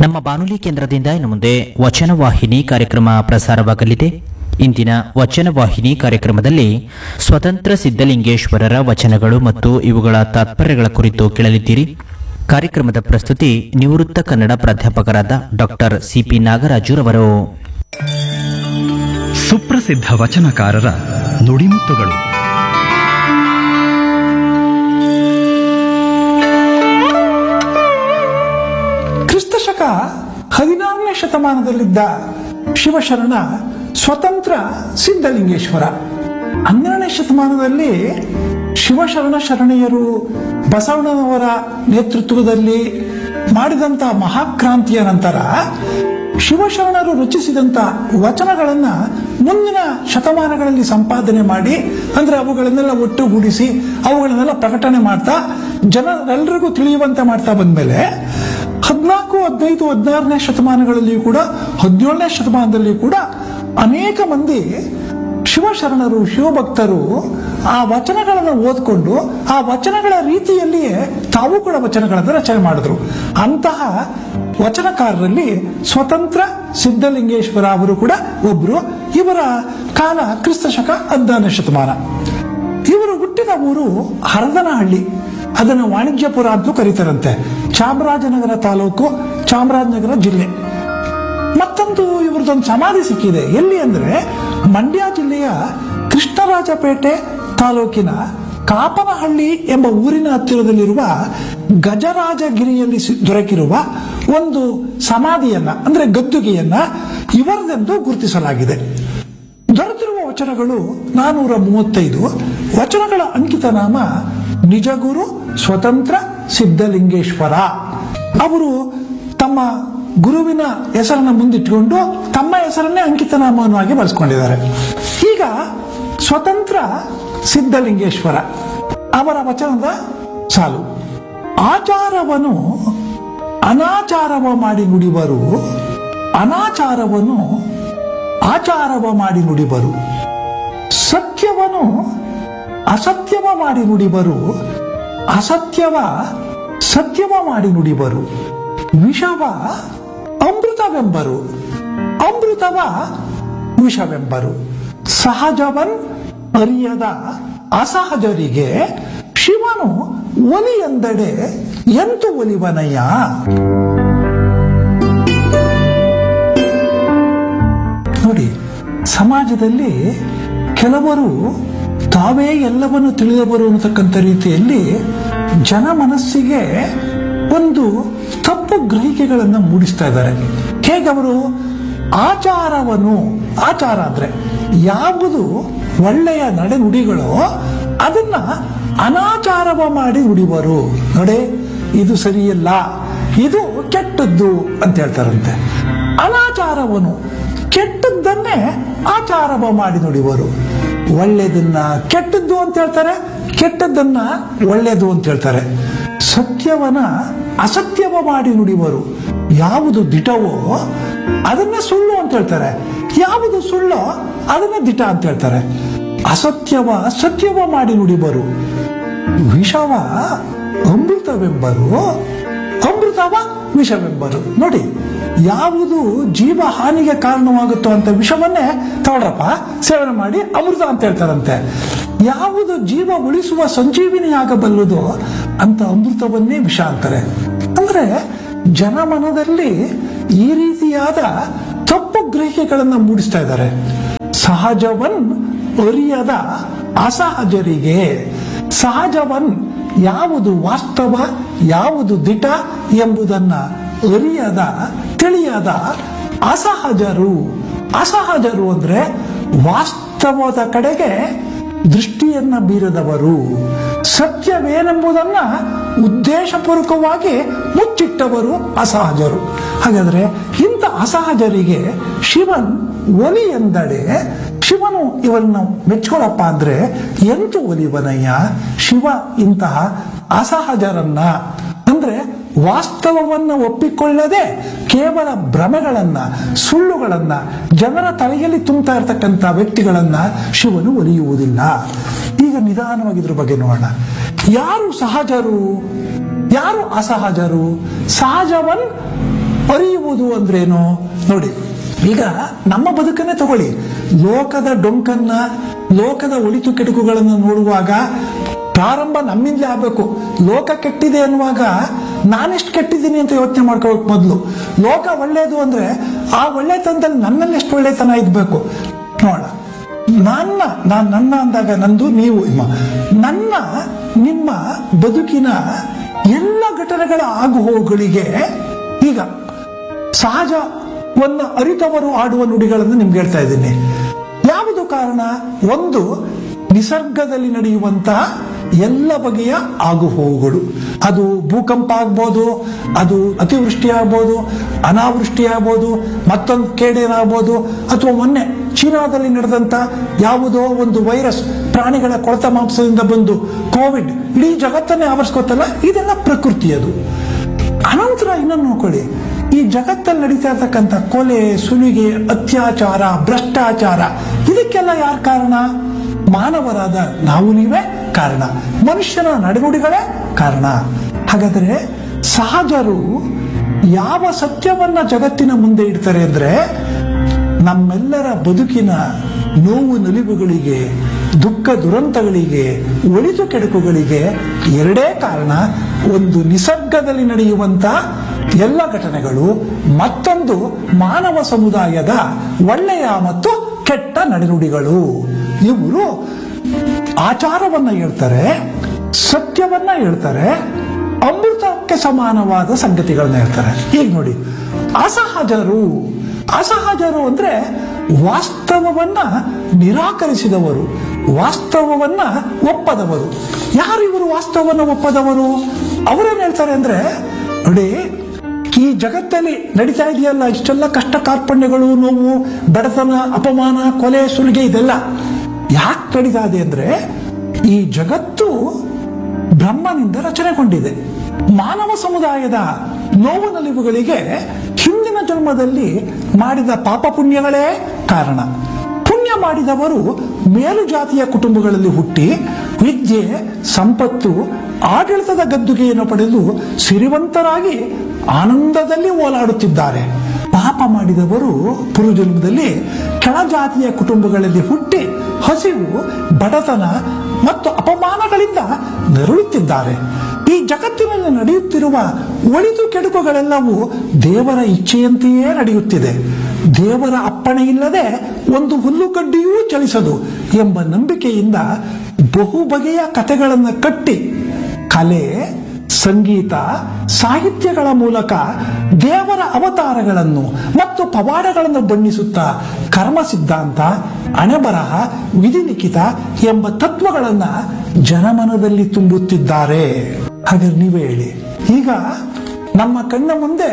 ನಮ್ಮ ಬಾನುಲಿ ಕೇಂದ್ರದಿಂದ ಇನ್ನು ಮುಂದೆ ವಚನ ವಾಹಿನಿ ಕಾರ್ಯಕ್ರಮ ಪ್ರಸಾರವಾಗಲಿದೆ ಇಂದಿನ ವಚನ ವಾಹಿನಿ ಕಾರ್ಯಕ್ರಮದಲ್ಲಿ ಸ್ವತಂತ್ರ ಸಿದ್ಧಲಿಂಗೇಶ್ವರರ ವಚನಗಳು ಮತ್ತು ಇವುಗಳ ತಾತ್ಪರ್ಯಗಳ ಕುರಿತು ಕೇಳಲಿದ್ದೀರಿ ಕಾರ್ಯಕ್ರಮದ ಪ್ರಸ್ತುತಿ ನಿವೃತ್ತ ಕನ್ನಡ ಪ್ರಾಧ್ಯಾಪಕರಾದ ಡಾಕ್ಟರ್ ಸಿಪಿ ನಾಗರಾಜುರವರು ಸುಪ್ರಸಿದ್ಧ ವಚನಕಾರರ ನುಡಿಮುತ್ತುಗಳು ಕ್ರಿಸ್ತಶಕ ಹದಿನಾರನೇ ಶತಮಾನದಲ್ಲಿದ್ದ ಶಿವಶರಣ ಸ್ವತಂತ್ರ ಸಿದ್ಧಲಿಂಗೇಶ್ವರ ಹನ್ನೆರಡನೇ ಶತಮಾನದಲ್ಲಿ ಶಿವಶರಣ ಶರಣೆಯರು ಬಸವಣ್ಣನವರ ನೇತೃತ್ವದಲ್ಲಿ ಮಾಡಿದಂತಹ ಮಹಾಕ್ರಾಂತಿಯ ನಂತರ ಶಿವಶರಣರು ರಚಿಸಿದಂತ ವಚನಗಳನ್ನ ಮುಂದಿನ ಶತಮಾನಗಳಲ್ಲಿ ಸಂಪಾದನೆ ಮಾಡಿ ಅಂದ್ರೆ ಅವುಗಳನ್ನೆಲ್ಲ ಒಟ್ಟುಗೂಡಿಸಿ ಅವುಗಳನ್ನೆಲ್ಲ ಪ್ರಕಟಣೆ ಮಾಡ್ತಾ ಜನರೆಲ್ಲರಿಗೂ ತಿಳಿಯುವಂತೆ ಮಾಡ್ತಾ ಬಂದ್ಮೇಲೆ ಹದಿನಾಲ್ಕು ಹದಿನೈದು ಹದಿನಾರನೇ ಶತಮಾನಗಳಲ್ಲಿಯೂ ಕೂಡ ಹದಿನೇಳನೇ ಶತಮಾನದಲ್ಲಿಯೂ ಕೂಡ ಅನೇಕ ಮಂದಿ ಶಿವಶರಣರು ಶಿವಭಕ್ತರು ಆ ವಚನಗಳನ್ನು ಓದ್ಕೊಂಡು ಆ ವಚನಗಳ ರೀತಿಯಲ್ಲಿಯೇ ತಾವು ಕೂಡ ವಚನಗಳನ್ನು ರಚನೆ ಮಾಡಿದ್ರು ಅಂತಹ ವಚನಕಾರರಲ್ಲಿ ಸ್ವತಂತ್ರ ಸಿದ್ಧಲಿಂಗೇಶ್ವರ ಅವರು ಕೂಡ ಒಬ್ರು ಇವರ ಕಾಲ ಕ್ರಿಸ್ತಶಕ ಹದಿನಾರನೇ ಶತಮಾನ ಇವರು ಹುಟ್ಟಿದ ಊರು ಹರದನಹಳ್ಳಿ ಅದನ್ನು ವಾಣಿಜ್ಯಪುರ ಅಂತಲೂ ಕರೀತಾರಂತೆ ಚಾಮರಾಜನಗರ ತಾಲೂಕು ಚಾಮರಾಜನಗರ ಜಿಲ್ಲೆ ಮತ್ತೊಂದು ಇವ್ರದೊಂದು ಸಮಾಧಿ ಸಿಕ್ಕಿದೆ ಎಲ್ಲಿ ಅಂದ್ರೆ ಮಂಡ್ಯ ಜಿಲ್ಲೆಯ ಕೃಷ್ಣರಾಜಪೇಟೆ ತಾಲೂಕಿನ ಕಾಪನಹಳ್ಳಿ ಎಂಬ ಊರಿನ ಹತ್ತಿರದಲ್ಲಿರುವ ಗಜರಾಜಗಿರಿಯಲ್ಲಿ ಸಿ- ದೊರಕಿರುವ ಒಂದು ಸಮಾಧಿಯನ್ನ ಅಂದ್ರೆ ಗದ್ದುಗೆಯನ್ನ ಇವರದೆಂದು ಗುರುತಿಸಲಾಗಿದೆ ದೊರೆತಿರುವ ವಚನಗಳು ನಾನೂರ ಮೂವತ್ತೈದು ವಚನಗಳ ಅಂಕಿತ ನಾಮ ನಿಜಗುರು ಸ್ವತಂತ್ರ ಸಿದ್ಧಲಿಂಗೇಶ್ವರ ಅವರು ತಮ್ಮ ಗುರುವಿನ ಹೆಸರನ್ನ ಮುಂದಿಟ್ಟುಕೊಂಡು ತಮ್ಮ ಹೆಸರನ್ನೇ ಅಂಕಿತ ನಾಮವನ್ನಾಗಿ ಬಳಸ್ಕೊಂಡಿದ್ದಾರೆ ಈಗ ಸ್ವತಂತ್ರ ಸಿದ್ಧಲಿಂಗೇಶ್ವರ ಅವರ ವಚನದ ಸಾಲು ಆಚಾರವನ್ನು ಅನಾಚಾರವ ಮಾಡಿ ನುಡಿವರು ಅನಾಚಾರವನ್ನು ಆಚಾರವ ಮಾಡಿ ನುಡಿಬರು ಸತ್ಯವನ್ನು ಅಸತ್ಯವ ಮಾಡಿ ನುಡಿಬರು ಅಸತ್ಯವ ಸತ್ಯವ ಮಾಡಿ ನುಡಿಬರು ವಿಷವ ಅಮೃತವೆಂಬರು ಅಮೃತವ ವಿಷವೆಂಬರು ಸಹಜವನ್ ಅರಿಯದ ಅಸಹಜರಿಗೆ ಶಿವನು ಒಲಿ ಎಂದಡೆ ಎಂತು ಒಲಿವನಯ್ಯ ನೋಡಿ ಸಮಾಜದಲ್ಲಿ ಕೆಲವರು ತಾವೇ ಎಲ್ಲವನ್ನು ತಿಳಿದವರು ಅನ್ನತಕ್ಕಂಥ ರೀತಿಯಲ್ಲಿ ಜನ ಮನಸ್ಸಿಗೆ ಒಂದು ತಪ್ಪು ಗ್ರಹಿಕೆಗಳನ್ನು ಮೂಡಿಸ್ತಾ ಇದ್ದಾರೆ ಹೇಗೆ ಅವರು ಆಚಾರವನ್ನು ಆಚಾರ ಅಂದ್ರೆ ಯಾವುದು ಒಳ್ಳೆಯ ನಡೆನುಡಿಗಳೋ ಅದನ್ನ ಅನಾಚಾರವ ಮಾಡಿ ನುಡಿವರು ನೋಡಿ ಇದು ಸರಿಯಲ್ಲ ಇದು ಕೆಟ್ಟದ್ದು ಅಂತ ಹೇಳ್ತಾರಂತೆ ಅನಾಚಾರವನು ಕೆಟ್ಟದ್ದನ್ನೇ ಆಚಾರವ ಮಾಡಿ ನುಡಿವರು ಒಳ್ಳೆಯದನ್ನ ಕೆಟ್ಟದ್ದು ಅಂತ ಹೇಳ್ತಾರೆ ಕೆಟ್ಟದ್ದನ್ನ ಒಳ್ಳೆಯದು ಅಂತ ಹೇಳ್ತಾರೆ ಸತ್ಯವನ ಅಸತ್ಯವ ಮಾಡಿ ನುಡಿವರು ಯಾವುದು ದಿಟವೋ ಅದನ್ನ ಸುಳ್ಳು ಅಂತ ಹೇಳ್ತಾರೆ ಯಾವುದು ಸುಳ್ಳೋ ಅದನ್ನ ದಿಟ ಅಂತ ಹೇಳ್ತಾರೆ ಅಸತ್ಯವ ಸತ್ಯವ ಮಾಡಿ ನುಡಿಬರು ವಿಷವ ಅಮೃತವೆಂಬರು ಅಮೃತವ ವಿಷವೆಂಬರು ನೋಡಿ ಯಾವುದು ಜೀವ ಹಾನಿಗೆ ಕಾರಣವಾಗುತ್ತೋ ಅಂತ ವಿಷವನ್ನೇ ತಗೊಳ್ರಪ್ಪ ಸೇವನೆ ಮಾಡಿ ಅಮೃತ ಅಂತ ಹೇಳ್ತಾರಂತೆ ಯಾವುದು ಜೀವ ಉಳಿಸುವ ಸಂಜೀವಿನಿ ಆಗಬಲ್ಲುದೋ ಅಂತ ಅಮೃತವನ್ನೇ ವಿಷ ಅಂತಾರೆ ಅಂದ್ರೆ ಜನಮನದಲ್ಲಿ ಈ ರೀತಿಯಾದ ತಪ್ಪು ಗ್ರಹಿಕೆಗಳನ್ನು ಮೂಡಿಸ್ತಾ ಇದ್ದಾರೆ ಸಹಜವನ್ ಅರಿಯದ ಅಸಹಜರಿಗೆ ಸಹಜವನ್ ಯಾವುದು ವಾಸ್ತವ ಯಾವುದು ದಿಟ ಎಂಬುದನ್ನ ಅರಿಯದ ತಿಳಿಯದ ಅಸಹಜರು ಅಸಹಜರು ಅಂದ್ರೆ ವಾಸ್ತವದ ಕಡೆಗೆ ದೃಷ್ಟಿಯನ್ನ ಬೀರದವರು ಸತ್ಯವೇನೆಂಬುದನ್ನ ಉದ್ದೇಶಪೂರ್ವಕವಾಗಿ ಮುಚ್ಚಿಟ್ಟವರು ಅಸಹಜರು ಹಾಗಾದ್ರೆ ಇಂಥ ಅಸಹಜರಿಗೆ ಶಿವನ್ ಒಲಿ ಎಂದಡೆ ಶಿವನು ಇವರನ್ನು ಮೆಚ್ಕೊಳಪ್ಪ ಅಂದ್ರೆ ಎಂತು ಒಲಿವನಯ್ಯ ಶಿವ ಇಂತಹ ಅಸಹಜರನ್ನ ಅಂದ್ರೆ ವಾಸ್ತವವನ್ನ ಒಪ್ಪಿಕೊಳ್ಳದೆ ಕೇವಲ ಭ್ರಮೆಗಳನ್ನ ಸುಳ್ಳುಗಳನ್ನ ಜನರ ತಲೆಯಲ್ಲಿ ತುಂಬ್ತಾ ಇರತಕ್ಕಂಥ ವ್ಯಕ್ತಿಗಳನ್ನ ಶಿವನು ಒಲಿಯುವುದಿಲ್ಲ ಈಗ ನಿಧಾನವಾಗಿ ಇದ್ರ ಬಗ್ಗೆ ನೋಡೋಣ ಯಾರು ಸಹಜರು ಯಾರು ಅಸಹಜರು ಸಹಜವನ್ ಅರಿಯುವುದು ಅಂದ್ರೇನು ನೋಡಿ ಈಗ ನಮ್ಮ ಬದುಕನ್ನೇ ತಗೊಳ್ಳಿ ಲೋಕದ ಡೊಂಕನ್ನ ಲೋಕದ ಒಳಿತು ಕೆಡುಕುಗಳನ್ನು ನೋಡುವಾಗ ಪ್ರಾರಂಭ ನಮ್ಮಿಂದಲೇ ಆಗಬೇಕು ಲೋಕ ಕೆಟ್ಟಿದೆ ಅನ್ನುವಾಗ ನಾನೆಷ್ಟು ಕೆಟ್ಟಿದ್ದೀನಿ ಅಂತ ಯೋಚನೆ ಮಾಡ್ಕೋಬೇಕು ಮೊದಲು ಲೋಕ ಒಳ್ಳೇದು ಅಂದ್ರೆ ಆ ಒಳ್ಳೆತನದಲ್ಲಿ ನನ್ನಲ್ಲಿ ಎಷ್ಟು ಒಳ್ಳೆತನ ಇದ್ಬೇಕು ನೋಡ ನನ್ನ ನಾನು ನನ್ನ ಅಂದಾಗ ನಂದು ನೀವು ನಿಮ್ಮ ನನ್ನ ನಿಮ್ಮ ಬದುಕಿನ ಎಲ್ಲ ಘಟನೆಗಳ ಆಗುಹೋಗುಗಳಿಗೆ ಈಗ ಸಹಜವನ್ನು ಅರಿತವರು ಆಡುವ ನುಡಿಗಳನ್ನು ನಿಮ್ಗೆ ಹೇಳ್ತಾ ಇದ್ದೀನಿ ಯಾವುದು ಕಾರಣ ಒಂದು ನಿಸರ್ಗದಲ್ಲಿ ನಡೆಯುವಂತಹ ಎಲ್ಲ ಬಗೆಯ ಆಗುಹೋಗುಗಳು ಅದು ಭೂಕಂಪ ಆಗ್ಬೋದು ಅದು ಅತಿವೃಷ್ಟಿ ಆಗ್ಬೋದು ಅನಾವೃಷ್ಟಿ ಆಗ್ಬೋದು ಮತ್ತೊಂದು ಕೇಡೇನಾಗ್ಬೋದು ಅಥವಾ ಮೊನ್ನೆ ಚೀನಾದಲ್ಲಿ ನಡೆದಂತ ಯಾವುದೋ ಒಂದು ವೈರಸ್ ಪ್ರಾಣಿಗಳ ಕೊಳತ ಮಾಂಸದಿಂದ ಬಂದು ಕೋವಿಡ್ ಇಡೀ ಜಗತ್ತನ್ನೇ ಆವರಿಸ್ಕೊತಲ್ಲ ಇದೆಲ್ಲ ಪ್ರಕೃತಿಯದು ಅನಂತರ ಇನ್ನೊಂದು ನೋಡ್ಕೊಳ್ಳಿ ಈ ಜಗತ್ತಲ್ಲಿ ನಡೀತಾ ಇರ್ತಕ್ಕಂಥ ಕೊಲೆ ಸುಲಿಗೆ ಅತ್ಯಾಚಾರ ಭ್ರಷ್ಟಾಚಾರ ಇದಕ್ಕೆಲ್ಲ ಯಾರು ಕಾರಣ ಮಾನವರಾದ ನಾವು ನೀವೇ ಕಾರಣ ಮನುಷ್ಯನ ನಡೆನುಡಿಗಳೇ ಕಾರಣ ಹಾಗಾದ್ರೆ ಸಹಜರು ಯಾವ ಸತ್ಯವನ್ನ ಜಗತ್ತಿನ ಮುಂದೆ ಇಡ್ತಾರೆ ಅಂದ್ರೆ ನಮ್ಮೆಲ್ಲರ ಬದುಕಿನ ನೋವು ನಲಿವುಗಳಿಗೆ ದುಃಖ ದುರಂತಗಳಿಗೆ ಒಳಿತು ಕೆಡುಕುಗಳಿಗೆ ಎರಡೇ ಕಾರಣ ಒಂದು ನಿಸರ್ಗದಲ್ಲಿ ನಡೆಯುವಂತ ಎಲ್ಲ ಘಟನೆಗಳು ಮತ್ತೊಂದು ಮಾನವ ಸಮುದಾಯದ ಒಳ್ಳೆಯ ಮತ್ತು ಕೆಟ್ಟ ನಡೆನುಡಿಗಳು ಇವರು ಆಚಾರವನ್ನ ಹೇಳ್ತಾರೆ ಸತ್ಯವನ್ನ ಹೇಳ್ತಾರೆ ಅಮೃತಕ್ಕೆ ಸಮಾನವಾದ ಸಂಗತಿಗಳನ್ನ ಹೇಳ್ತಾರೆ ಈಗ ನೋಡಿ ಅಸಹಜರು ಅಸಹಜರು ಅಂದ್ರೆ ವಾಸ್ತವವನ್ನ ನಿರಾಕರಿಸಿದವರು ವಾಸ್ತವವನ್ನ ಒಪ್ಪದವರು ಯಾರು ಇವರು ವಾಸ್ತವವನ್ನ ಒಪ್ಪದವರು ಅವರೇನ್ ಹೇಳ್ತಾರೆ ಅಂದ್ರೆ ನೋಡಿ ಈ ಜಗತ್ತಲ್ಲಿ ನಡೀತಾ ಇದೆಯಲ್ಲ ಇಷ್ಟೆಲ್ಲ ಕಷ್ಟ ಕಾರ್ಪಣ್ಯಗಳು ನೋವು ಬಡತನ ಅಪಮಾನ ಕೊಲೆ ಸುಲಿಗೆ ಇದೆಲ್ಲ ಯಾಕೆ ನಡೀತಾ ಇದೆ ಅಂದ್ರೆ ಈ ಜಗತ್ತು ಬ್ರಹ್ಮನಿಂದ ರಚನೆಗೊಂಡಿದೆ ಮಾನವ ಸಮುದಾಯದ ನೋವು ನಲಿವುಗಳಿಗೆ ಹಿಂದಿನ ಜನ್ಮದಲ್ಲಿ ಮಾಡಿದ ಪಾಪ ಪುಣ್ಯಗಳೇ ಕಾರಣ ಪುಣ್ಯ ಮಾಡಿದವರು ಮೇಲು ಜಾತಿಯ ಕುಟುಂಬಗಳಲ್ಲಿ ಹುಟ್ಟಿ ವಿದ್ಯೆ ಸಂಪತ್ತು ಆಡಳಿತದ ಗದ್ದುಗೆಯನ್ನು ಪಡೆದು ಸಿರಿವಂತರಾಗಿ ಆನಂದದಲ್ಲಿ ಓಲಾಡುತ್ತಿದ್ದಾರೆ ಪಾಪ ಮಾಡಿದವರು ಪುರುಜನ್ಮದಲ್ಲಿ ಕೆಳಜಾತಿಯ ಕುಟುಂಬಗಳಲ್ಲಿ ಹುಟ್ಟಿ ಹಸಿವು ಬಡತನ ಮತ್ತು ಅಪಮಾನಗಳಿಂದ ನರಳುತ್ತಿದ್ದಾರೆ ಈ ಜಗತ್ತಿನಲ್ಲಿ ನಡೆಯುತ್ತಿರುವ ಒಳಿತು ಕೆಡುಕುಗಳೆಲ್ಲವೂ ದೇವರ ಇಚ್ಛೆಯಂತೆಯೇ ನಡೆಯುತ್ತಿದೆ ದೇವರ ಅಪ್ಪಣೆ ಇಲ್ಲದೆ ಒಂದು ಹುಲ್ಲುಗಡ್ಡಿಯೂ ಚಲಿಸದು ಎಂಬ ನಂಬಿಕೆಯಿಂದ ಬಹು ಬಗೆಯ ಕಥೆಗಳನ್ನು ಕಟ್ಟಿ ಕಲೆ ಸಂಗೀತ ಸಾಹಿತ್ಯಗಳ ಮೂಲಕ ದೇವರ ಅವತಾರಗಳನ್ನು ಮತ್ತು ಪವಾಡಗಳನ್ನು ಬಣ್ಣಿಸುತ್ತಾ ಕರ್ಮ ಸಿದ್ಧಾಂತ ಅಣೆಬರಹ ವಿಧಿಲಿಖಿತ ಎಂಬ ತತ್ವಗಳನ್ನ ಜನಮನದಲ್ಲಿ ತುಂಬುತ್ತಿದ್ದಾರೆ ಹಾಗಾದ್ರೆ ನೀವೇ ಹೇಳಿ ಈಗ ನಮ್ಮ ಕಣ್ಣ ಮುಂದೆ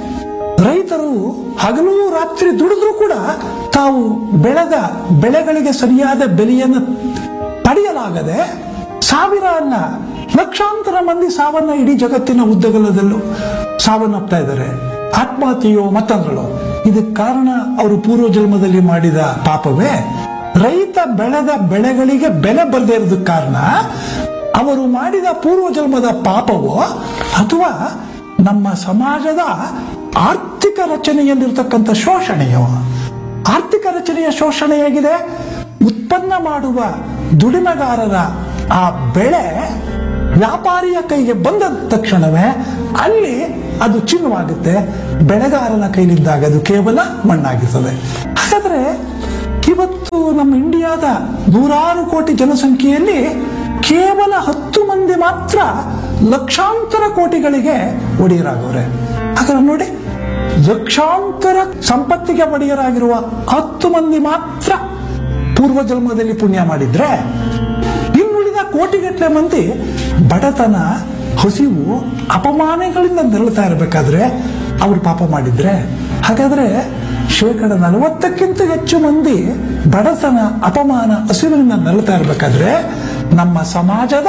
ರೈತರು ಹಗಲು ರಾತ್ರಿ ದುಡಿದ್ರೂ ಕೂಡ ತಾವು ಬೆಳೆದ ಬೆಳೆಗಳಿಗೆ ಸರಿಯಾದ ಬೆಲೆಯನ್ನು ಪಡೆಯಲಾಗದೆ ಸಾವಿರ ಅಲ್ಲ ಲಕ್ಷಾಂತರ ಮಂದಿ ಸಾವನ್ನ ಇಡೀ ಜಗತ್ತಿನ ಉದ್ದಗಲದಲ್ಲೂ ಸಾವನ್ನಪ್ತಾ ಇದ್ದಾರೆ ಆತ್ಮಹತ್ಯೆಯೋ ಮತ್ತೊಂದರಳು ಇದಕ್ಕೆ ಕಾರಣ ಅವರು ಪೂರ್ವ ಜನ್ಮದಲ್ಲಿ ಮಾಡಿದ ಪಾಪವೇ ರೈತ ಬೆಳೆದ ಬೆಳೆಗಳಿಗೆ ಬೆಲೆ ಬರದೇ ಇರೋದಕ್ಕೆ ಕಾರಣ ಅವರು ಮಾಡಿದ ಪೂರ್ವ ಜನ್ಮದ ಪಾಪವೋ ಅಥವಾ ನಮ್ಮ ಸಮಾಜದ ಆರ್ಥಿಕ ರಚನೆಯಲ್ಲಿರ್ತಕ್ಕಂಥ ಶೋಷಣೆಯೋ ಆರ್ಥಿಕ ರಚನೆಯ ಶೋಷಣೆ ಹೇಗಿದೆ ಉತ್ಪನ್ನ ಮಾಡುವ ದುಡಿಮೆಗಾರರ ಆ ಬೆಳೆ ವ್ಯಾಪಾರಿಯ ಕೈಗೆ ಬಂದ ತಕ್ಷಣವೇ ಅಲ್ಲಿ ಅದು ಚಿನ್ನವಾಗುತ್ತೆ ಬೆಳೆಗಾರನ ಕೈಲಿದ್ದಾಗ ಅದು ಕೇವಲ ಮಣ್ಣಾಗಿರ್ತದೆ ಹಾಗಾದ್ರೆ ಇವತ್ತು ನಮ್ಮ ಇಂಡಿಯಾದ ನೂರಾರು ಕೋಟಿ ಜನಸಂಖ್ಯೆಯಲ್ಲಿ ಕೇವಲ ಹತ್ತು ಮಂದಿ ಮಾತ್ರ ಲಕ್ಷಾಂತರ ಕೋಟಿಗಳಿಗೆ ಒಡೆಯರಾಗವ್ರೆ ಹಾಗಾದ್ರೆ ನೋಡಿ ಲಕ್ಷಾಂತರ ಸಂಪತ್ತಿಗೆ ಒಡೆಯರಾಗಿರುವ ಹತ್ತು ಮಂದಿ ಮಾತ್ರ ಪೂರ್ವ ಜನ್ಮದಲ್ಲಿ ಪುಣ್ಯ ಮಾಡಿದ್ರೆ ಇನ್ನುಳಿದ ಕೋಟಿಗಟ್ಟಲೆ ಮಂದಿ ಬಡತನ ಹಸಿವು ಅಪಮಾನಗಳಿಂದ ನರಳುತ್ತಾ ಇರಬೇಕಾದ್ರೆ ಅವರು ಪಾಪ ಮಾಡಿದ್ರೆ ಹಾಗಾದ್ರೆ ಶೇಕಡ ನಲವತ್ತಕ್ಕಿಂತ ಹೆಚ್ಚು ಮಂದಿ ಬಡತನ ಅಪಮಾನ ಹಸಿವಿನಿಂದ ನರಳುತ್ತಾ ಇರಬೇಕಾದ್ರೆ ನಮ್ಮ ಸಮಾಜದ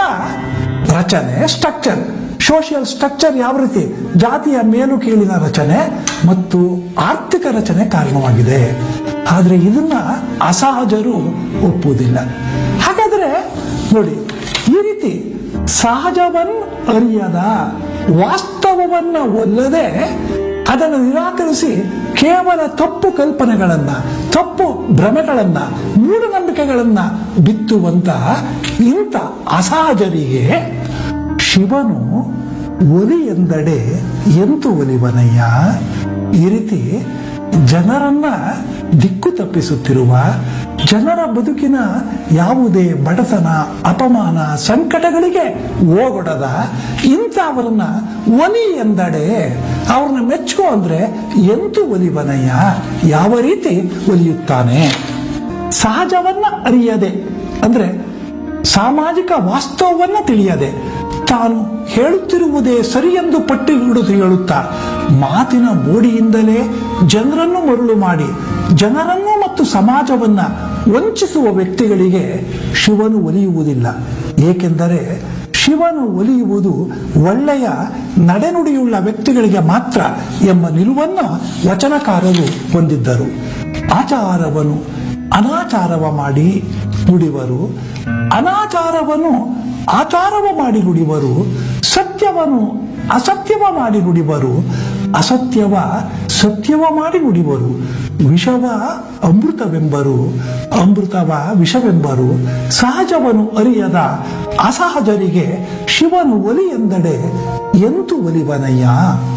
ರಚನೆ ಸ್ಟ್ರಕ್ಚರ್ ಸೋಷಿಯಲ್ ಸ್ಟ್ರಕ್ಚರ್ ಯಾವ ರೀತಿ ಜಾತಿಯ ಮೇಲು ಕೀಳಿನ ರಚನೆ ಮತ್ತು ಆರ್ಥಿಕ ರಚನೆ ಕಾರಣವಾಗಿದೆ ಆದ್ರೆ ಇದನ್ನ ಅಸಹಜರು ಒಪ್ಪುವುದಿಲ್ಲ ಹಾಗಾದ್ರೆ ನೋಡಿ ಈ ರೀತಿ ಸಹಜವನ್ ಅರಿಯದ ವಾಸ್ತವವನ್ನ ಒಲ್ಲದೆ ಅದನ್ನು ನಿರಾಕರಿಸಿ ಕೇವಲ ತಪ್ಪು ಕಲ್ಪನೆಗಳನ್ನ ತಪ್ಪು ಭ್ರಮೆಗಳನ್ನ ಮೂಢನಂಬಿಕೆಗಳನ್ನ ಬಿತ್ತುವಂತಹ ಇಂಥ ಅಸಹಜರಿಗೆ ಶಿವನು ಒಲಿ ಎಂದಡೆ ಎಂತು ಒಲಿವನಯ್ಯ ಈ ರೀತಿ ಜನರನ್ನ ದಿಕ್ಕು ತಪ್ಪಿಸುತ್ತಿರುವ ಜನರ ಬದುಕಿನ ಯಾವುದೇ ಬಡತನ ಅಪಮಾನ ಸಂಕಟಗಳಿಗೆ ಓಗೊಡದ ಇಂಥವರನ್ನ ಒಲಿ ಎಂದಡೆ ಅವ್ರನ್ನ ಮೆಚ್ಚು ಅಂದ್ರೆ ಎಂತು ಒಲಿವನಯ್ಯ ಯಾವ ರೀತಿ ಒಲಿಯುತ್ತಾನೆ ಸಹಜವನ್ನ ಅರಿಯದೆ ಅಂದ್ರೆ ಸಾಮಾಜಿಕ ವಾಸ್ತವವನ್ನ ತಿಳಿಯದೆ ತಾನು ಹೇಳುತ್ತಿರುವುದೇ ಸರಿ ಎಂದು ಪಟ್ಟಿ ಹಿಡಿದು ಹೇಳುತ್ತಾ ಮಾತಿನ ಮೋಡಿಯಿಂದಲೇ ಜನರನ್ನು ಮರುಳು ಮಾಡಿ ಜನರನ್ನು ಮತ್ತು ಸಮಾಜವನ್ನ ವಂಚಿಸುವ ವ್ಯಕ್ತಿಗಳಿಗೆ ಶಿವನು ಒಲಿಯುವುದಿಲ್ಲ ಏಕೆಂದರೆ ಶಿವನು ಒಲಿಯುವುದು ಒಳ್ಳೆಯ ನಡೆನುಡಿಯುಳ್ಳ ವ್ಯಕ್ತಿಗಳಿಗೆ ಮಾತ್ರ ಎಂಬ ನಿಲುವನ್ನು ವಚನಕಾರರು ಹೊಂದಿದ್ದರು ಆಚಾರವನ್ನು ಅನಾಚಾರವ ಮಾಡಿ ನುಡಿವರು ಅನಾಚಾರವನ್ನು ಆಚಾರವ ಮಾಡಿ ನುಡಿವರು ಸತ್ಯವನ್ನು ಅಸತ್ಯವ ಮಾಡಿ ನುಡಿವರು ಅಸತ್ಯವ ಸತ್ಯವ ಮಾಡಿ ನುಡಿವರು ವಿಷವ ಅಮೃತವೆಂಬರು ಅಮೃತವ ವಿಷವೆಂಬರು ಸಹಜವನ್ನು ಅರಿಯದ ಅಸಹಜರಿಗೆ ಶಿವನು ಒಲಿ ಎಂದಡೆ ಎಂತು ಒಲಿವನಯ್ಯ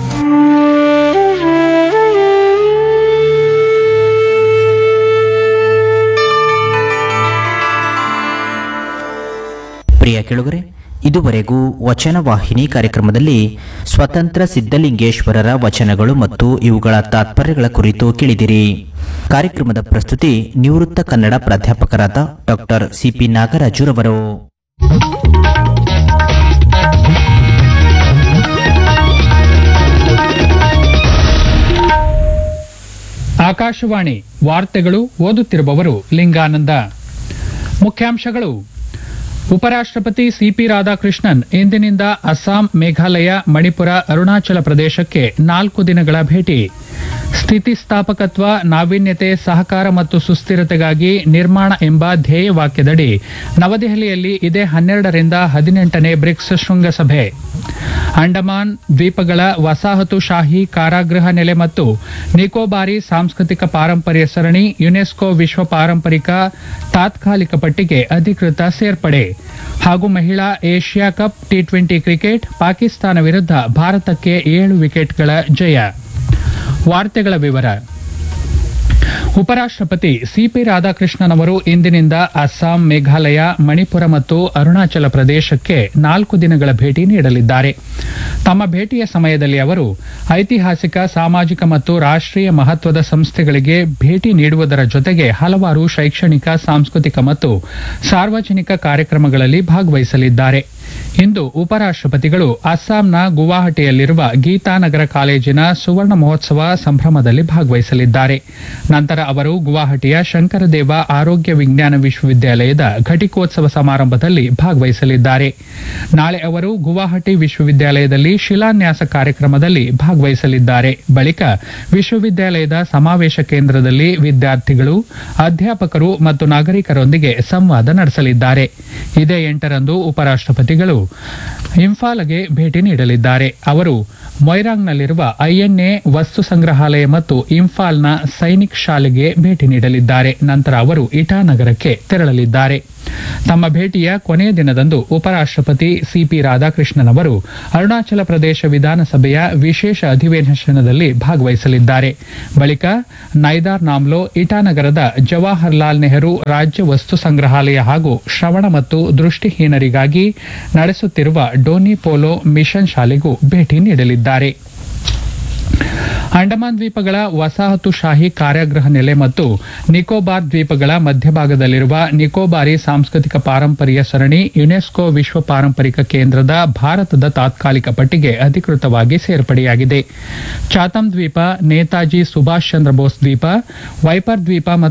ಪ್ರಿಯ ಕೆಳುಗರೆ ಇದುವರೆಗೂ ವಚನ ವಾಹಿನಿ ಕಾರ್ಯಕ್ರಮದಲ್ಲಿ ಸ್ವತಂತ್ರ ಸಿದ್ಧಲಿಂಗೇಶ್ವರರ ವಚನಗಳು ಮತ್ತು ಇವುಗಳ ತಾತ್ಪರ್ಯಗಳ ಕುರಿತು ಕೇಳಿದಿರಿ ಕಾರ್ಯಕ್ರಮದ ಪ್ರಸ್ತುತಿ ನಿವೃತ್ತ ಕನ್ನಡ ಪ್ರಾಧ್ಯಾಪಕರಾದ ಡಾಕ್ಟರ್ ಸಿಪಿ ನಾಗರಾಜುರವರು ಆಕಾಶವಾಣಿ ವಾರ್ತೆಗಳು ಓದುತ್ತಿರುವವರು ಲಿಂಗಾನಂದ ಮುಖ್ಯಾಂಶಗಳು ಉಪರಾಷ್ಟ್ರಪತಿ ಸಿಪಿ ರಾಧಾಕೃಷ್ಣನ್ ಇಂದಿನಿಂದ ಅಸ್ಸಾಂ ಮೇಘಾಲಯ ಮಣಿಪುರ ಅರುಣಾಚಲ ಪ್ರದೇಶಕ್ಕೆ ನಾಲ್ಕು ದಿನಗಳ ಭೇಟಿ ಸ್ಥಿತಿಸ್ಥಾಪಕತ್ವ ನಾವೀನ್ಯತೆ ಸಹಕಾರ ಮತ್ತು ಸುಸ್ಥಿರತೆಗಾಗಿ ನಿರ್ಮಾಣ ಎಂಬ ಧ್ಯೇಯವಾಕ್ಯದಡಿ ನವದೆಹಲಿಯಲ್ಲಿ ಇದೇ ಹನ್ನೆರಡರಿಂದ ಹದಿನೆಂಟನೇ ಬ್ರಿಕ್ಸ್ ಶೃಂಗಸಭೆ ಅಂಡಮಾನ್ ದ್ವೀಪಗಳ ವಸಾಹತುಶಾಹಿ ಕಾರಾಗೃಹ ನೆಲೆ ಮತ್ತು ನಿಕೋಬಾರಿ ಸಾಂಸ್ಕೃತಿಕ ಪಾರಂಪರ್ಯ ಸರಣಿ ಯುನೆಸ್ಕೋ ವಿಶ್ವ ಪಾರಂಪರಿಕ ತಾತ್ಕಾಲಿಕ ಪಟ್ಟಿಗೆ ಅಧಿಕೃತ ಸೇರ್ಪಡೆ ಹಾಗೂ ಮಹಿಳಾ Asia cup T twenty cricket Pakistan ವಿರುದ್ಧ ಭಾರತಕ್ಕೆ ಏಳು ವಿಕೆಟ್ಗಳ ಜಯ ವಾರ್ತೆಗಳ ವಿವರ ಉಪರಾಷ್ಟ್ರಪತಿ ಸಿಪಿ ರಾಧಾಕೃಷ್ಣನ್ ಅವರು ಇಂದಿನಿಂದ ಅಸ್ಸಾಂ ಮೇಘಾಲಯ ಮಣಿಪುರ ಮತ್ತು ಅರುಣಾಚಲ ಪ್ರದೇಶಕ್ಕೆ ನಾಲ್ಕು ದಿನಗಳ ಭೇಟಿ ನೀಡಲಿದ್ದಾರೆ ತಮ್ಮ ಭೇಟಿಯ ಸಮಯದಲ್ಲಿ ಅವರು ಐತಿಹಾಸಿಕ ಸಾಮಾಜಿಕ ಮತ್ತು ರಾಷ್ಟ್ರೀಯ ಮಹತ್ವದ ಸಂಸ್ಥೆಗಳಿಗೆ ಭೇಟಿ ನೀಡುವುದರ ಜೊತೆಗೆ ಹಲವಾರು ಶೈಕ್ಷಣಿಕ ಸಾಂಸ್ಕೃತಿಕ ಮತ್ತು ಸಾರ್ವಜನಿಕ ಕಾರ್ಯಕ್ರಮಗಳಲ್ಲಿ ಭಾಗವಹಿಸಲಿದ್ದಾರೆ ಇಂದು ಉಪರಾಷ್ಟ್ರಪತಿಗಳು ಅಸ್ಸಾಂನ ಗುವಾಹಟಿಯಲ್ಲಿರುವ ಗೀತಾನಗರ ಕಾಲೇಜಿನ ಸುವರ್ಣ ಮಹೋತ್ಸವ ಸಂಭ್ರಮದಲ್ಲಿ ಭಾಗವಹಿಸಲಿದ್ದಾರೆ ನಂತರ ಅವರು ಗುವಾಹಟಿಯ ಶಂಕರದೇವ ಆರೋಗ್ಯ ವಿಜ್ಞಾನ ವಿಶ್ವವಿದ್ಯಾಲಯದ ಘಟಿಕೋತ್ಸವ ಸಮಾರಂಭದಲ್ಲಿ ಭಾಗವಹಿಸಲಿದ್ದಾರೆ ನಾಳೆ ಅವರು ಗುವಾಹಟಿ ವಿಶ್ವವಿದ್ಯಾಲಯದಲ್ಲಿ ಶಿಲಾನ್ಯಾಸ ಕಾರ್ಯಕ್ರಮದಲ್ಲಿ ಭಾಗವಹಿಸಲಿದ್ದಾರೆ ಬಳಿಕ ವಿಶ್ವವಿದ್ಯಾಲಯದ ಸಮಾವೇಶ ಕೇಂದ್ರದಲ್ಲಿ ವಿದ್ಯಾರ್ಥಿಗಳು ಅಧ್ಯಾಪಕರು ಮತ್ತು ನಾಗರಿಕರೊಂದಿಗೆ ಸಂವಾದ ನಡೆಸಲಿದ್ದಾರೆ ಇದೇ ಎಂಟರಂದು ಉಪರಾಷ್ಟ್ರಪತಿಗಳು ಇಂಫಾಲ್ಗೆ ಭೇಟಿ ನೀಡಲಿದ್ದಾರೆ ಅವರು ಮೊಯ್ರಾಂಗ್ನಲ್ಲಿರುವ ಐಎನ್ಎ ವಸ್ತು ಸಂಗ್ರಹಾಲಯ ಮತ್ತು ಇಂಫಾಲ್ನ ಸೈನಿಕ್ ಶಾಲೆಗೆ ಭೇಟಿ ನೀಡಲಿದ್ದಾರೆ ನಂತರ ಅವರು ಇಟಾನಗರಕ್ಕೆ ತೆರಳಲಿದ್ದಾರೆ ತಮ್ಮ ಭೇಟಿಯ ಕೊನೆಯ ದಿನದಂದು ಉಪರಾಷ್ಟ್ರಪತಿ ಸಿಪಿ ರಾಧಾಕೃಷ್ಣನ್ ಅವರು ಅರುಣಾಚಲ ಪ್ರದೇಶ ವಿಧಾನಸಭೆಯ ವಿಶೇಷ ಅಧಿವೇಶನದಲ್ಲಿ ಭಾಗವಹಿಸಲಿದ್ದಾರೆ ಬಳಿಕ ನೈದಾರ್ ನಾಮ್ಲೋ ಇಟಾನಗರದ ಜವಾಹರ್ಲಾಲ್ ನೆಹರು ರಾಜ್ಯ ವಸ್ತು ಸಂಗ್ರಹಾಲಯ ಹಾಗೂ ಶ್ರವಣ ಮತ್ತು ದೃಷ್ಟಿಹೀನರಿಗಾಗಿ ನಡೆಸುತ್ತಿರುವ ಡೋನಿ ಪೋಲೋ ಮಿಷನ್ ಶಾಲೆಗೂ ಭೇಟಿ ನೀಡಲಿದ್ದಾರೆ ಅಂಡಮಾನ್ ದ್ವೀಪಗಳ ವಸಾಹತುಶಾಹಿ ಕಾರ್ಯಾಗೃಹ ನೆಲೆ ಮತ್ತು ನಿಕೋಬಾರ್ ದ್ವೀಪಗಳ ಮಧ್ಯಭಾಗದಲ್ಲಿರುವ ನಿಕೋಬಾರಿ ಸಾಂಸ್ಕೃತಿಕ ಪಾರಂಪರ್ಯ ಸರಣಿ ಯುನೆಸ್ಕೋ ವಿಶ್ವ ಪಾರಂಪರಿಕ ಕೇಂದ್ರದ ಭಾರತದ ತಾತ್ಕಾಲಿಕ ಪಟ್ಟಿಗೆ ಅಧಿಕೃತವಾಗಿ ಸೇರ್ಪಡೆಯಾಗಿದೆ ಚಾತಮ್ ದ್ವೀಪ ನೇತಾಜಿ ಸುಭಾಷ್ ಚಂದ್ರ ಬೋಸ್ ದ್ವೀಪ ವೈಪರ್ ದ್ವೀಪ ಮತ್ತು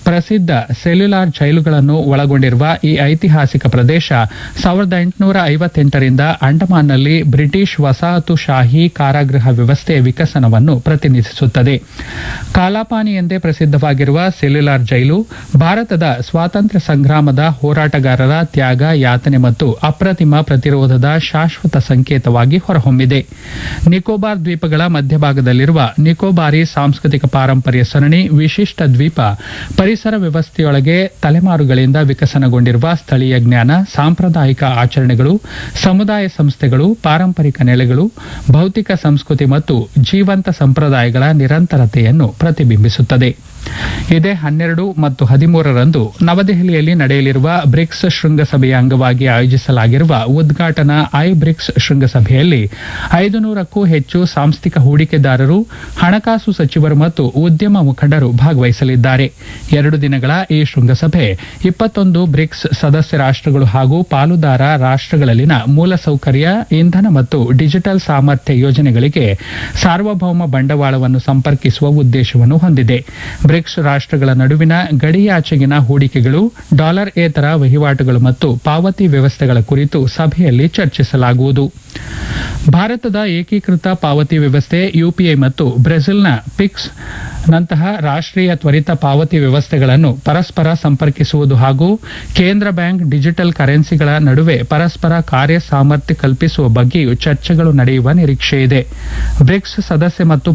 ಪ್ರಸಿದ್ಧ ಸೆಲ್ಯುಲಾರ್ ಜೈಲುಗಳನ್ನು ಒಳಗೊಂಡಿರುವ ಈ ಐತಿಹಾಸಿಕ ಪ್ರದೇಶ ಸಾವಿರದ ಎಂಟುನೂರ ಐವತ್ತೆಂಟರಿಂದ ಅಂಡಮಾನ್ನಲ್ಲಿ ಬ್ರಿಟಿಷ್ ವಸಾಹತುಶಾಹಿ ಕಾರಾಗೃಹ ವ್ಯವಸ್ಥೆಯ ವಿಕಸನವನ್ನು ಪ್ರತಿನಿಧಿಸುತ್ತದೆ ಕಾಲಾಪಾನಿ ಎಂದೇ ಪ್ರಸಿದ್ಧವಾಗಿರುವ ಸೆಲ್ಯುಲಾರ್ ಜೈಲು ಭಾರತದ ಸ್ವಾತಂತ್ರ್ಯ ಸಂಗ್ರಾಮದ ಹೋರಾಟಗಾರರ ತ್ಯಾಗ ಯಾತನೆ ಮತ್ತು ಅಪ್ರತಿಮ ಪ್ರತಿರೋಧದ ಶಾಶ್ವತ ಸಂಕೇತವಾಗಿ ಹೊರಹೊಮ್ಮಿದೆ ನಿಕೋಬಾರ್ ದ್ವೀಪಗಳ ಮಧ್ಯಭಾಗದಲ್ಲಿರುವ ನಿಕೋಬಾರಿ ಸಾಂಸ್ಕೃತಿಕ ಪಾರಂಪರ್ಯ ಸರಣಿ ವಿಶಿಷ್ಟ ದ್ವೀಪ ಪರಿಸರ ವ್ಯವಸ್ಥೆಯೊಳಗೆ ತಲೆಮಾರುಗಳಿಂದ ವಿಕಸನಗೊಂಡಿರುವ ಸ್ಥಳೀಯ ಜ್ಞಾನ ಸಾಂಪ್ರದಾಯಿಕ ಆಚರಣೆಗಳು ಸಮುದಾಯ ಸಂಸ್ಥೆಗಳು ಪಾರಂಪರಿಕ ನೆಲೆಗಳು ಭೌತಿಕ ಸಂಸ್ಕೃತಿ ಮತ್ತು ಜೀವಂತ ಸಂಪ್ರದಾಯಗಳ ನಿರಂತರತೆಯನ್ನು ಪ್ರತಿಬಿಂಬಿಸುತ್ತದೆ ಇದೇ ಹನ್ನೆರಡು ಮತ್ತು ಹದಿಮೂರರಂದು ನವದೆಹಲಿಯಲ್ಲಿ ನಡೆಯಲಿರುವ ಬ್ರಿಕ್ಸ್ ಶೃಂಗಸಭೆಯ ಅಂಗವಾಗಿ ಆಯೋಜಿಸಲಾಗಿರುವ ಉದ್ಘಾಟನಾ ಐ ಬ್ರಿಕ್ಸ್ ಶೃಂಗಸಭೆಯಲ್ಲಿ ಐದು ನೂರಕ್ಕೂ ಹೆಚ್ಚು ಸಾಂಸ್ಥಿಕ ಹೂಡಿಕೆದಾರರು ಹಣಕಾಸು ಸಚಿವರು ಮತ್ತು ಉದ್ಯಮ ಮುಖಂಡರು ಭಾಗವಹಿಸಲಿದ್ದಾರೆ ಎರಡು ದಿನಗಳ ಈ ಶೃಂಗಸಭೆ ಇಪ್ಪತ್ತೊಂದು ಬ್ರಿಕ್ಸ್ ಸದಸ್ಯ ರಾಷ್ಟ್ರಗಳು ಹಾಗೂ ಪಾಲುದಾರ ರಾಷ್ಟ್ರಗಳಲ್ಲಿನ ಮೂಲಸೌಕರ್ಯ ಇಂಧನ ಮತ್ತು ಡಿಜಿಟಲ್ ಸಾಮರ್ಥ್ಯ ಯೋಜನೆಗಳಿಗೆ ಸಾರ್ವಭೌಮ ಬಂಡವಾಳವನ್ನು ಸಂಪರ್ಕಿಸುವ ಉದ್ದೇಶವನ್ನು ಹೊಂದಿದೆ ಬ್ರಿಕ್ಸ್ ರಾಷ್ಟ್ರಗಳ ನಡುವಿನ ಗಡಿಯಾಚೆಗಿನ ಹೂಡಿಕೆಗಳು ಡಾಲರ್ ಏತರ ವಹಿವಾಟುಗಳು ಮತ್ತು ಪಾವತಿ ವ್ಯವಸ್ಥೆಗಳ ಕುರಿತು ಸಭೆಯಲ್ಲಿ ಚರ್ಚಿಸಲಾಗುವುದು ಭಾರತದ ಏಕೀಕೃತ ಪಾವತಿ ವ್ಯವಸ್ಥೆ ಯುಪಿಐ ಮತ್ತು ಬ್ರೆಜಿಲ್ನ ಪಿಕ್ಸ್ ನಂತಹ ರಾಷ್ಟ್ರೀಯ ತ್ವರಿತ ಪಾವತಿ ವ್ಯವಸ್ಥೆಗಳನ್ನು ಪರಸ್ಪರ ಸಂಪರ್ಕಿಸುವುದು ಹಾಗೂ ಕೇಂದ್ರ ಬ್ಯಾಂಕ್ ಡಿಜಿಟಲ್ ಕರೆನ್ಸಿಗಳ ನಡುವೆ ಪರಸ್ಪರ ಕಾರ್ಯ ಸಾಮರ್ಥ್ಯ ಕಲ್ಪಿಸುವ ಬಗ್ಗೆಯೂ ಚರ್ಚೆಗಳು ನಡೆಯುವ ನಿರೀಕ್ಷೆಯಿದೆ ಬ್ರಿಕ್ಸ್ ಸದಸ್ಯ ಮತ್ತು